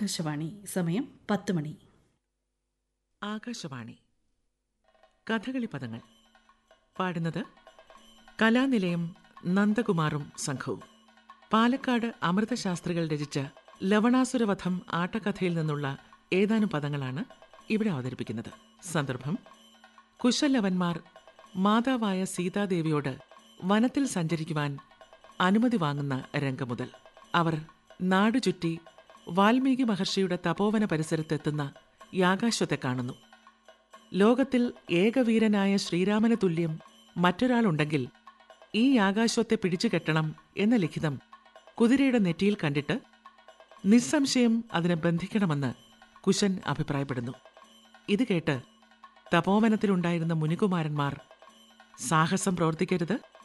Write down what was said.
ആകാശവാണി സമയം പത്ത് മണി ആകാശവാണി കഥകളി പദങ്ങൾ പാടുന്നത് കലാനിലയം നന്ദകുമാറും സംഘവും പാലക്കാട് അമൃതശാസ്ത്രികൾ രചിച്ച ലവണാസുരവധം ആട്ടക്കഥയിൽ നിന്നുള്ള ഏതാനും പദങ്ങളാണ് ഇവിടെ അവതരിപ്പിക്കുന്നത് സന്ദർഭം കുശലവന്മാർ മാതാവായ സീതാദേവിയോട് വനത്തിൽ സഞ്ചരിക്കുവാൻ അനുമതി വാങ്ങുന്ന രംഗം മുതൽ അവർ നാടുചുറ്റി വാൽമീകി മഹർഷിയുടെ തപോവന പരിസരത്തെത്തുന്ന യാകാശ്വത്തെ കാണുന്നു ലോകത്തിൽ ഏകവീരനായ ശ്രീരാമന് തുല്യം മറ്റൊരാളുണ്ടെങ്കിൽ ഈ യാകാശ്വത്തെ പിടിച്ചു കെട്ടണം എന്ന ലിഖിതം കുതിരയുടെ നെറ്റിയിൽ കണ്ടിട്ട് നിസ്സംശയം അതിനെ ബന്ധിക്കണമെന്ന് കുശൻ അഭിപ്രായപ്പെടുന്നു ഇത് കേട്ട് തപോവനത്തിലുണ്ടായിരുന്ന മുനികുമാരന്മാർ സാഹസം പ്രവർത്തിക്കരുത്